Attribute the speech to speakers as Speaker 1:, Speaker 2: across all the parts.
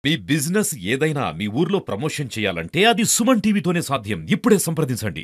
Speaker 1: మీ business ఏదైనా మీ ఊర్లో promotion చేయాలంటే అది సుమన్ టీవీతోనే సాధ్యం ఇప్పుడే సంప్రదించండి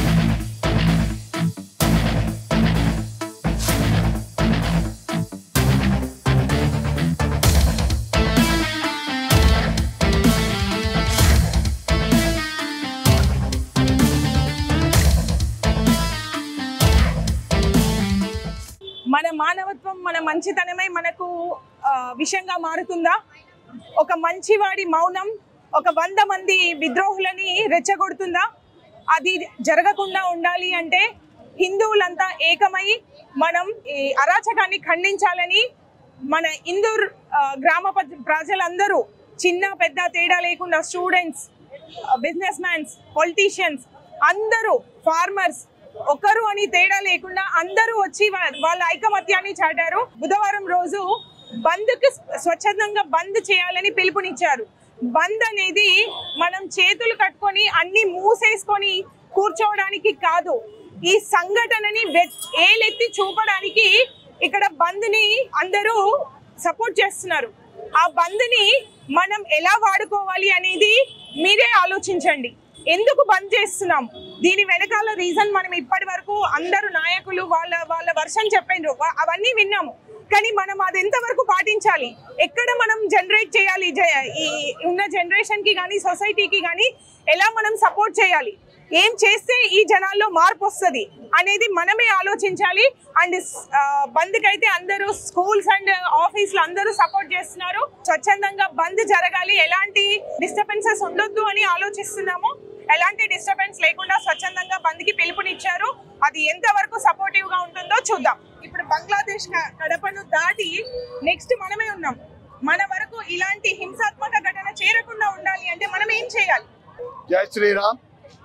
Speaker 2: మన మానవత్వం మన మంచితనమై మనకు ఆ, విషయంగా మారుతుందా ఒక మంచివాడి మౌనం ఒక వంద మంది విద్రోహులని రెచ్చగొడుతుందా అది జరగకుండా ఉండాలి అంటే హిందువులంతా ఏకమై మనం ఈ అరాచకాన్ని ఖండించాలని మన ఇందూర్ ఆ, గ్రామ ప- ప్రజలందరూ చిన్న పెద్ద తేడా లేకుండా స్టూడెంట్స్ బిజినెస్ మ్యాన్స్ పొలిటీషియన్స్ అందరూ ఫార్మర్స్ ఒకరు అని తేడా లేకుండా అందరూ వచ్చి వా- వాళ్ళ ఐకమత్యాన్ని చాటారు బుధవారం రోజు బంద్ కి స్వచ్ఛందంగా బంద్ చేయాలని పిలుపునిచ్చారు బంద్ అనేది మనం చేతులు కట్టుకొని అన్ని మూసేసుకొని కూర్చోవడానికి కాదు ఈ సంఘటనని వె- ఏలెత్తి చూపడానికి ఇక్కడ బంద్ ని అందరూ సపోర్ట్ చేస్తున్నారు ఆ బంద్ ని మనం ఎలా వాడుకోవాలి అనేది మీరే ఆలోచించండి ఎందుకు బంద్ చేస్తున్నాం దీని వెనకాల రీజన్ మనం ఇప్పటి వరకు అందరు నాయకులు వాళ్ళ వాళ్ళ వర్షం చెప్పిండ్రు వా- అవన్నీ విన్నాము కానీ మనం అది ఎంతవరకు పాటించాలి ఎక్కడ మనం జనరేట్ చేయాలి జ- ఈ ఉన్న జనరేషన్ కి కానీ సొసైటీకి కానీ ఎలా మనం సపోర్ట్ చేయాలి ఏం చేస్తే ఈ జనాల్లో మార్పు వస్తుంది అనేది మనమే ఆలోచించాలి అండ్ బంద్ అయితే అందరూ స్కూల్స్ అండ్ ఆఫీసులు అందరూ సపోర్ట్ చేస్తున్నారు స్వచ్ఛందంగా బంద్ జరగాలి ఎలాంటి డిస్టర్బెన్సెస్ ఉండొద్దు అని ఆలోచిస్తున్నాము ఎలాంటి డిస్టర్బెన్స్ లేకుండా స్వచ్ఛందంగా బంద్ కి పిలుపునిచ్చారు అది ఎంతవరకు సపోర్టివ్ గా ఉంటుందో చూద్దాం ఇప్పుడు బంగ్లాదేశ్ క- కడపను దాటి నెక్స్ట్ మనమే ఉన్నాం మన వరకు ఇలాంటి హింసాత్మక ఘటన చేరకుండా ఉండాలి అంటే మనం ఏం చేయాలి
Speaker 3: జై శ్రీరామ్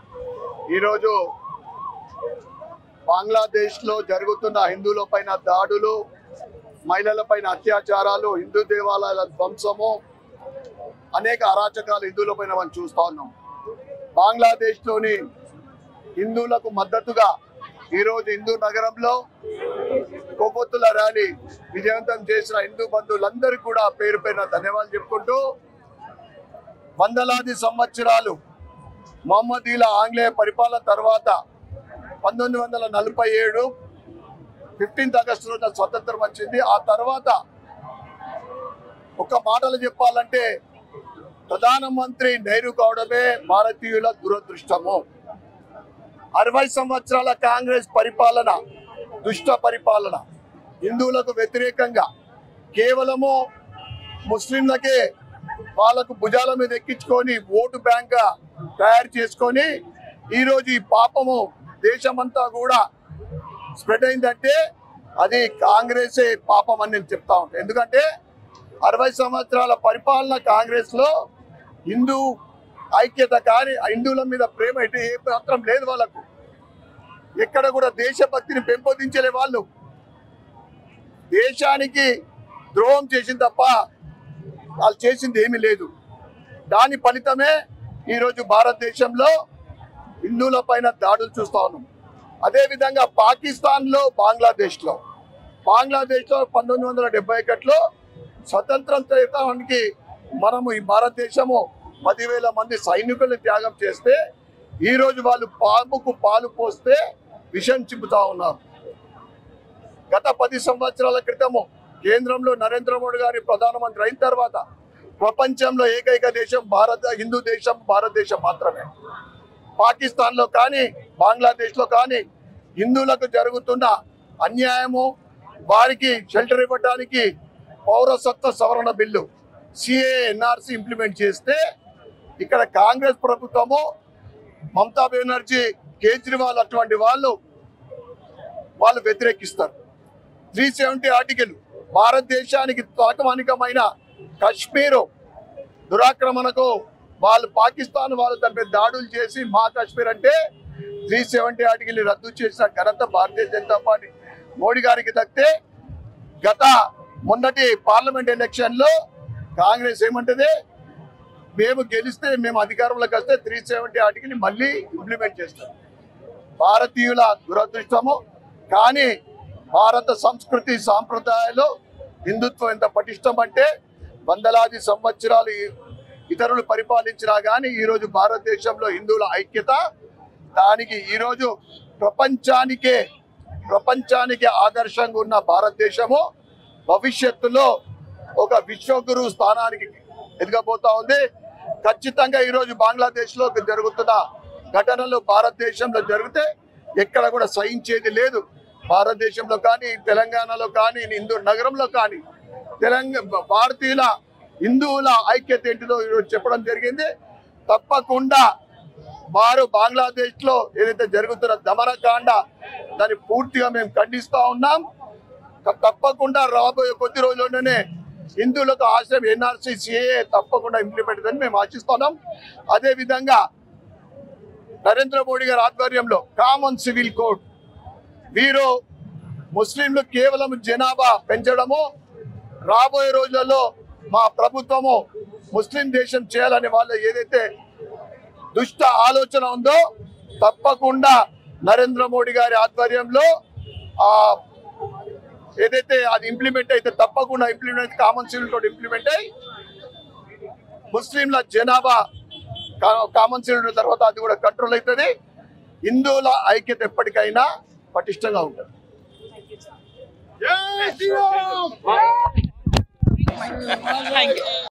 Speaker 3: ఈరోజు బంగ్లాదేశ్లో జరుగుతున్న హిందువుల పైన దాడులు మహిళల పైన అత్యాచారాలు హిందూ దేవాలయాల ధ్వంసము అనేక అరాచకాలు హిందువుల పైన మనం చూస్తా ఉన్నాం బంగ్లాదేశ్లోని హిందువులకు మద్దతుగా ఈరోజు హిందూ నగరంలో కొవ్వొత్తుల ర్యాలీ విజయవంతం చేసిన హిందూ బంధువులందరికీ కూడా పేరు పైన ధన్యవాదాలు చెప్పుకుంటూ వందలాది సంవత్సరాలు మహమ్మదీల ఆంగ్లేయ పరిపాలన తర్వాత పంతొమ్మిది వందల నలభై ఏడు ఫిఫ్టీన్త్ ఆగస్టు రోజున స్వతంత్రం వచ్చింది ఆ తర్వాత ఒక మాటలు చెప్పాలంటే ప్రధానమంత్రి నెహ్రూ కావడమే భారతీయుల దురదృష్టము అరవై సంవత్సరాల కాంగ్రెస్ పరిపాలన దుష్ట పరిపాలన హిందువులకు వ్యతిరేకంగా కేవలము ముస్లింలకే వాళ్ళకు భుజాల మీద ఎక్కించుకొని ఓటు బ్యాంక్ తయారు చేసుకొని ఈరోజు ఈ పాపము దేశమంతా కూడా స్ప్రెడ్ అయిందంటే అది కాంగ్రెసే పాపం అని నేను చెప్తా ఉంటాను ఎందుకంటే అరవై సంవత్సరాల పరిపాలన కాంగ్రెస్ లో హిందూ ఐక్యత కానీ హిందువుల మీద ప్రేమ ఎటు ఏ మాత్రం లేదు వాళ్ళకు ఎక్కడ కూడా దేశభక్తిని పెంపొందించలే వాళ్ళు దేశానికి ద్రోహం చేసింది తప్ప వాళ్ళు చేసింది ఏమీ లేదు దాని ఫలితమే ఈరోజు భారతదేశంలో హిందువుల పైన దాడులు చూస్తా ఉన్నాం అదేవిధంగా పాకిస్తాన్లో బంగ్లాదేశ్లో బంగ్లాదేశ్లో పంతొమ్మిది వందల డెబ్బై ఒకటిలో స్వతంత్రం చేయడానికి మనము ఈ భారతదేశము పదివేల మంది సైనికుల్ని త్యాగం చేస్తే ఈరోజు వాళ్ళు పాముకు పాలు పోస్తే విషం చిప్పుతా ఉన్నారు గత పది సంవత్సరాల క్రితము కేంద్రంలో నరేంద్ర మోడీ గారి ప్రధానమంత్రి అయిన తర్వాత ప్రపంచంలో ఏకైక దేశం భారత హిందూ దేశం భారతదేశం మాత్రమే పాకిస్తాన్లో కానీ బంగ్లాదేశ్లో కానీ హిందువులకు జరుగుతున్న అన్యాయము వారికి షెల్టర్ ఇవ్వడానికి పౌరసత్వ సవరణ బిల్లు సిఏ ఎన్ఆర్సి ఇంప్లిమెంట్ చేస్తే ఇక్కడ కాంగ్రెస్ ప్రభుత్వము మమతా బెనర్జీ కేజ్రీవాల్ అటువంటి వాళ్ళు వాళ్ళు వ్యతిరేకిస్తారు త్రీ సెవెంటీ ఆర్టికల్ భారతదేశానికి తాకమానికమైన కశ్మీరు దురాక్రమణకు వాళ్ళు పాకిస్తాన్ వాళ్ళు దానిపై దాడులు చేసి మా కాశ్మీర్ అంటే త్రీ సెవెంటీ ఆర్టికల్ రద్దు చేసిన ఘనత భారతీయ జనతా పార్టీ మోడీ గారికి దక్కితే గత మొన్నటి పార్లమెంట్ ఎలక్షన్లో కాంగ్రెస్ ఏమంటది మేము గెలిస్తే మేము అధికారంలోకి వస్తే త్రీ సెవెంటీ ఆర్టికల్ మళ్ళీ ఇంప్లిమెంట్ చేస్తాం భారతీయుల దురదృష్టము కానీ భారత సంస్కృతి సాంప్రదాయాలు హిందుత్వం ఎంత పటిష్టం అంటే వందలాది సంవత్సరాలు ఈ ఇతరులు పరిపాలించినా కానీ ఈరోజు భారతదేశంలో హిందువుల ఐక్యత దానికి ఈరోజు ప్రపంచానికే ప్రపంచానికి ఆదర్శంగా ఉన్న భారతదేశము భవిష్యత్తులో ఒక విశ్వగురు స్థానానికి ఎదగబోతా ఉంది ఖచ్చితంగా ఈరోజు బంగ్లాదేశ్లో జరుగుతున్న ఘటనలు భారతదేశంలో జరిగితే ఎక్కడ కూడా సహించేది లేదు భారతదేశంలో కానీ తెలంగాణలో కానీ హిందూ నగరంలో కానీ తెలంగాణ భారతీయుల హిందువుల ఐక్యత ఏంటిదో ఈరోజు చెప్పడం జరిగింది తప్పకుండా వారు బంగ్లాదేశ్ లో ఏదైతే జరుగుతున్న దమనకాండ దాన్ని పూర్తిగా మేము ఖండిస్తా ఉన్నాం త- తప్పకుండా రాబోయే కొద్ది రోజుల్లోనే హిందువులకు ఆశ్రయం ఎన్ఆర్సీ సిఏ తప్పకుండా ఇంప్లిమెంట్ అని మేము ఆశిస్తున్నాం అదే విధంగా నరేంద్ర మోడీ గారి ఆధ్వర్యంలో కామన్ సివిల్ కోడ్ వీరు ముస్లింలు కేవలం జనాభా పెంచడము రాబోయే రోజులలో మా ప్రభుత్వము ముస్లిం దేశం చేయాలని వాళ్ళ ఏదైతే దుష్ట ఆలోచన ఉందో తప్పకుండా నరేంద్ర మోడీ గారి ఆధ్వర్యంలో ఆ ఏదైతే అది ఇంప్లిమెంట్ అయితే తప్పకుండా implement common civil code implement అయ్యి ముస్లింల జనాభా కా- కామన్ సివిల్ తర్వాత అది కూడా కంట్రోల్ అవుతుంది హిందువుల ఐక్యత ఎప్పటికైనా పటిష్టంగా ఉంటుంది
Speaker 2: థ్యాంక్ యూ